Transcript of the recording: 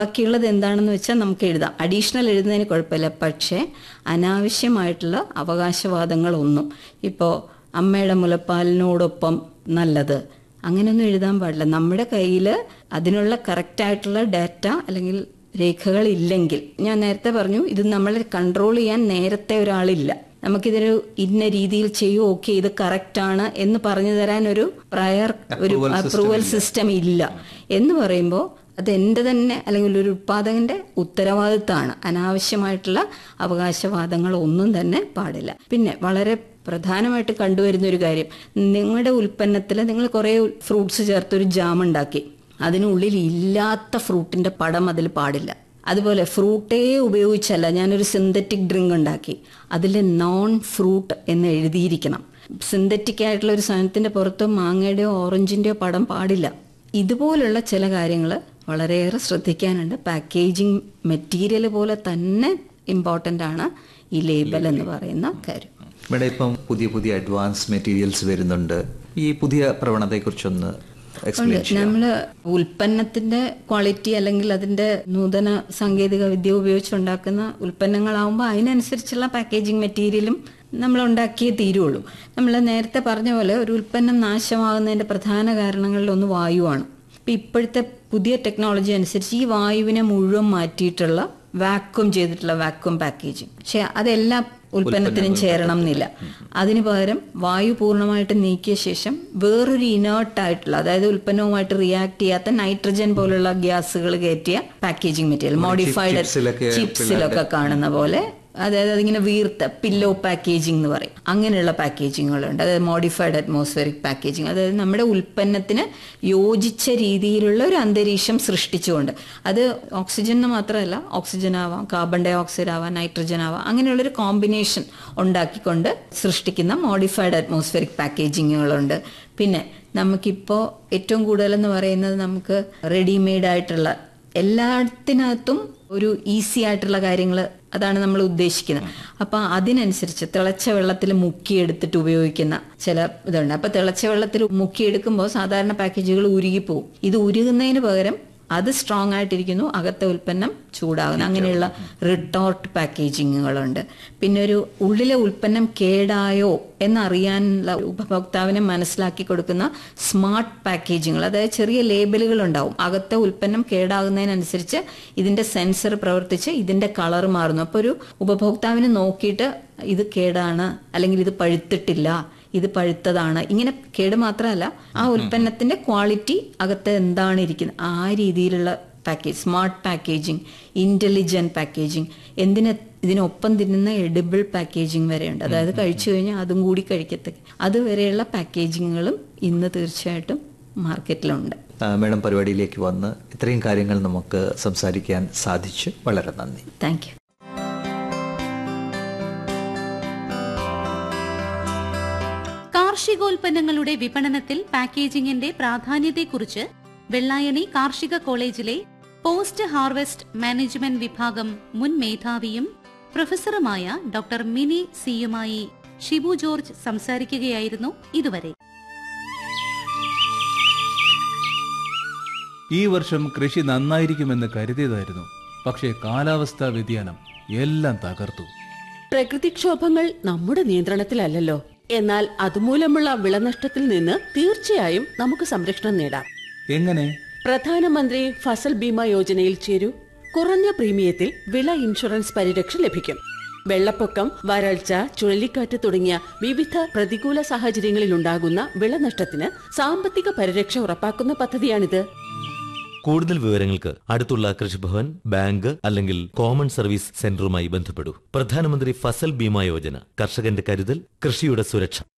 ബാക്കിയുള്ളത് എന്താണെന്ന് വെച്ചാൽ നമുക്ക് എഴുതാം അഡീഷണൽ എഴുതുന്നതിന് കുഴപ്പമില്ല പക്ഷേ അനാവശ്യമായിട്ടുള്ള അവകാശവാദങ്ങളൊന്നും ഇപ്പോൾ അമ്മയുടെ മുലപ്പാലിനോടൊപ്പം നല്ലത് അങ്ങനെയൊന്നും എഴുതാൻ പാടില്ല നമ്മുടെ കയ്യിൽ അതിനുള്ള കറക്റ്റായിട്ടുള്ള ഡാറ്റ അല്ലെങ്കിൽ രേഖകൾ ഇല്ലെങ്കിൽ ഞാൻ നേരത്തെ പറഞ്ഞു ഇത് നമ്മളെ കൺട്രോൾ ചെയ്യാൻ നേരത്തെ ഒരാളില്ല നമുക്കിതൊരു ഇന്ന രീതിയിൽ ചെയ്യൂ ഓക്കെ ഇത് കറക്റ്റ് ആണ് എന്ന് പറഞ്ഞു തരാൻ ഒരു പ്രയർ ഒരു അപ്രൂവൽ സിസ്റ്റം ഇല്ല എന്ന് പറയുമ്പോൾ അത് എൻ്റെ തന്നെ അല്ലെങ്കിൽ ഒരു ഉത്പാദകന്റെ ഉത്തരവാദിത്തമാണ് അനാവശ്യമായിട്ടുള്ള അവകാശവാദങ്ങൾ ഒന്നും തന്നെ പാടില്ല പിന്നെ വളരെ പ്രധാനമായിട്ട് കണ്ടുവരുന്ന ഒരു കാര്യം നിങ്ങളുടെ ഉൽപ്പന്നത്തിൽ നിങ്ങൾ കുറേ ഫ്രൂട്ട്സ് ചേർത്തൊരു ജാം ഉണ്ടാക്കി അതിനുള്ളിൽ ഇല്ലാത്ത ഫ്രൂട്ടിന്റെ പടം അതിൽ പാടില്ല അതുപോലെ ഫ്രൂട്ടേ ഉപയോഗിച്ചല്ല ഞാനൊരു സിന്തറ്റിക് ഡ്രിങ്ക് ഉണ്ടാക്കി അതിൽ നോൺ ഫ്രൂട്ട് എന്ന് എഴുതിയിരിക്കണം സിന്തറ്റിക് ആയിട്ടുള്ള ഒരു സാധനത്തിന്റെ പുറത്ത് മാങ്ങയുടെയോ ഓറഞ്ചിന്റെയോ പടം പാടില്ല ഇതുപോലുള്ള ചില കാര്യങ്ങൾ വളരെയേറെ ശ്രദ്ധിക്കാനുണ്ട് പാക്കേജിങ് മെറ്റീരിയൽ പോലെ തന്നെ ഇമ്പോർട്ടൻ്റ് ആണ് ഈ ലേബൽ എന്ന് പറയുന്ന കാര്യം ഇവിടെ ഇപ്പം പുതിയ പുതിയ അഡ്വാൻസ് മെറ്റീരിയൽസ് വരുന്നുണ്ട് ഈ പുതിയ പ്രവണതയെക്കുറിച്ചൊന്ന് എക്സ്പ്ലെയിൻ ചെയ്യാം നമ്മൾ ഉൽപ്പന്നത്തിന്റെ ക്വാളിറ്റി അല്ലെങ്കിൽ അതിന്റെ നൂതന സാങ്കേതിക വിദ്യ ഉപയോഗിച്ചുണ്ടാക്കുന്ന ഉൽപ്പന്നങ്ങളാവുമ്പോൾ അതിനനുസരിച്ചുള്ള പാക്കേജിംഗ് മെറ്റീരിയലും നമ്മൾ ഉണ്ടാക്കിയേ തീരുള്ളൂ നമ്മൾ നേരത്തെ പറഞ്ഞ പോലെ ഒരു ഉൽപ്പന്നം നാശമാകുന്നതിന്റെ പ്രധാന കാരണങ്ങളിൽ ഒന്ന് വായുവാണ് ഇപ്പം ഇപ്പോഴത്തെ പുതിയ ടെക്നോളജി അനുസരിച്ച് ഈ വായുവിനെ മുഴുവൻ മാറ്റിയിട്ടുള്ള വാക്വം ചെയ്തിട്ടുള്ള വാക്വം പാക്കേജിങ് പക്ഷെ അതെല്ലാം ഉൽപ്പന്നത്തിനും ചേരണം എന്നില്ല അതിന് പകരം വായു പൂർണ്ണമായിട്ട് നീക്കിയ ശേഷം വേറൊരു ഇനേർട്ട് ആയിട്ടുള്ള അതായത് ഉൽപ്പന്നവുമായിട്ട് റിയാക്ട് ചെയ്യാത്ത നൈട്രജൻ പോലുള്ള ഗ്യാസുകൾ കയറ്റിയ പാക്കേജിംഗ് മെറ്റീരിയൽ മോഡിഫൈഡ് ചിപ്സിലൊക്കെ ചിപ്സിലൊക്കെ കാണുന്ന പോലെ അതായത് അതിങ്ങനെ വീർത്ത പില്ലോ പാക്കേജിംഗ് എന്ന് പറയും അങ്ങനെയുള്ള പാക്കേജിങ്ങുകളുണ്ട് അതായത് മോഡിഫൈഡ് അറ്റ്മോസ്ഫിയറിക് പാക്കേജിങ് അതായത് നമ്മുടെ ഉൽപ്പന്നത്തിന് യോജിച്ച രീതിയിലുള്ള ഒരു അന്തരീക്ഷം സൃഷ്ടിച്ചുകൊണ്ട് അത് ഓക്സിജന് മാത്രമല്ല ഓക്സിജൻ ആവാം കാർബൺ ഡൈ ഓക്സൈഡ് ആവാം നൈട്രജൻ ആവാം അങ്ങനെയുള്ളൊരു കോമ്പിനേഷൻ ഉണ്ടാക്കിക്കൊണ്ട് സൃഷ്ടിക്കുന്ന മോഡിഫൈഡ് അറ്റ്മോസ്ഫിയറിക് പാക്കേജിങ്ങുകളുണ്ട് പിന്നെ നമുക്കിപ്പോൾ ഏറ്റവും കൂടുതലെന്ന് പറയുന്നത് നമുക്ക് റെഡിമെയ്ഡ് ആയിട്ടുള്ള എല്ലാത്തിനകത്തും ഒരു ഈസി ആയിട്ടുള്ള കാര്യങ്ങൾ അതാണ് നമ്മൾ ഉദ്ദേശിക്കുന്നത് അപ്പൊ അതിനനുസരിച്ച് തിളച്ച വെള്ളത്തിൽ മുക്കിയെടുത്തിട്ട് ഉപയോഗിക്കുന്ന ചില ഇതുണ്ട് അപ്പൊ തിളച്ച വെള്ളത്തിൽ മുക്കിയെടുക്കുമ്പോൾ സാധാരണ പാക്കേജുകൾ ഉരുകിപ്പോവും ഇത് ഉരുകുന്നതിന് പകരം അത് സ്ട്രോങ് ആയിട്ടിരിക്കുന്നു അകത്തെ ഉൽപ്പന്നം ചൂടാകുന്നു അങ്ങനെയുള്ള റിട്ടോർട്ട് പാക്കേജിങ്ങുകളുണ്ട് പിന്നെ ഒരു ഉള്ളിലെ ഉൽപ്പന്നം കേടായോ എന്നറിയാനുള്ള ഉപഭോക്താവിനെ മനസ്സിലാക്കി കൊടുക്കുന്ന സ്മാർട്ട് പാക്കേജിങ്ങുകൾ അതായത് ചെറിയ ലേബലുകൾ ഉണ്ടാവും അകത്തെ ഉൽപ്പന്നം കേടാകുന്നതിനനുസരിച്ച് ഇതിന്റെ സെൻസർ പ്രവർത്തിച്ച് ഇതിന്റെ കളർ മാറുന്നു അപ്പോൾ ഒരു ഉപഭോക്താവിന് നോക്കിയിട്ട് ഇത് കേടാണ് അല്ലെങ്കിൽ ഇത് പഴുത്തിട്ടില്ല ഇത് പഴുത്തതാണ് ഇങ്ങനെ കേട് മാത്രമല്ല ആ ഉൽപ്പന്നത്തിന്റെ ക്വാളിറ്റി അകത്ത് എന്താണ് ഇരിക്കുന്നത് ആ രീതിയിലുള്ള package smart packaging intelligent packaging എന്തിന് ഇതിനൊപ്പം തിന്നുന്ന എഡിബിൾ പാക്കേജിങ് വരെയുണ്ട് അതായത് കഴിച്ചു കഴിഞ്ഞാൽ അതും കൂടി കഴിക്കത്തക്ക അതുവരെയുള്ള പാക്കേജിങ്ങുകളും ഇന്ന് തീർച്ചയായിട്ടും മാർക്കറ്റിലുണ്ട് ആ, മേഡം പരിപാടിയിലേക്ക് വന്ന് ഇത്രയും കാര്യങ്ങൾ നമുക്ക് സംസാരിക്കാൻ സാധിച്ചു വളരെ നന്ദി താങ്ക് യു കാർഷികോൽപ്പന്നങ്ങളുടെ വിപണനത്തിൽ പാക്കേജിംഗിന്റെ പ്രാധാന്യത്തെക്കുറിച്ച് വെള്ളായണി കാർഷിക കോളേജിലെ പോസ്റ്റ് ഹാർവെസ്റ്റ് മാനേജ്മെന്റ് വിഭാഗം മുൻ മേധാവിയും പ്രൊഫസറുമായ ഡോക്ടർ മിനി സിയുമായി ഷിബു ജോർജ് സംസാരിക്കുകയായിരുന്നു ഇതുവരെ ഈ വർഷം കൃഷി നന്നായിരിക്കുമെന്ന് കരുതിയതായിരുന്നു പക്ഷേ കാലാവസ്ഥാ വ്യതിയാനം എല്ലാം തകർത്തു പ്രകൃതിക്ഷോഭങ്ങൾ നമ്മുടെ നിയന്ത്രണത്തിലല്ലല്ലോ എന്നാൽ അതുമൂലമുള്ള വിളനഷ്ടത്തിൽ നിന്ന് തീർച്ചയായും നമുക്ക് സംരക്ഷണം നേടാം എങ്ങനെ പ്രധാനമന്ത്രി ഫസൽ ബീമ യോജനയിൽ ചേരൂ കുറഞ്ഞ പ്രീമിയത്തിൽ വിള ഇൻഷുറൻസ് പരിരക്ഷ ലഭിക്കും വെള്ളപ്പൊക്കം വരൾച്ച ചുഴലിക്കാറ്റ് തുടങ്ങിയ വിവിധ പ്രതികൂല സാഹചര്യങ്ങളിൽ ഉണ്ടാകുന്ന വിളനഷ്ടത്തിന് സാമ്പത്തിക പരിരക്ഷ ഉറപ്പാക്കുന്ന പദ്ധതിയാണിത് കൂടുതൽ വിവരങ്ങൾക്ക് അടുത്തുള്ള കൃഷിഭവൻ ബാങ്ക് അല്ലെങ്കിൽ കോമൺ സർവീസ് സെന്ററുമായി ബന്ധപ്പെടൂ പ്രധാനമന്ത്രി ഫസൽ ബീമ യോജന കർഷകന്റെ കരുതൽ കൃഷിയുടെ സുരക്ഷ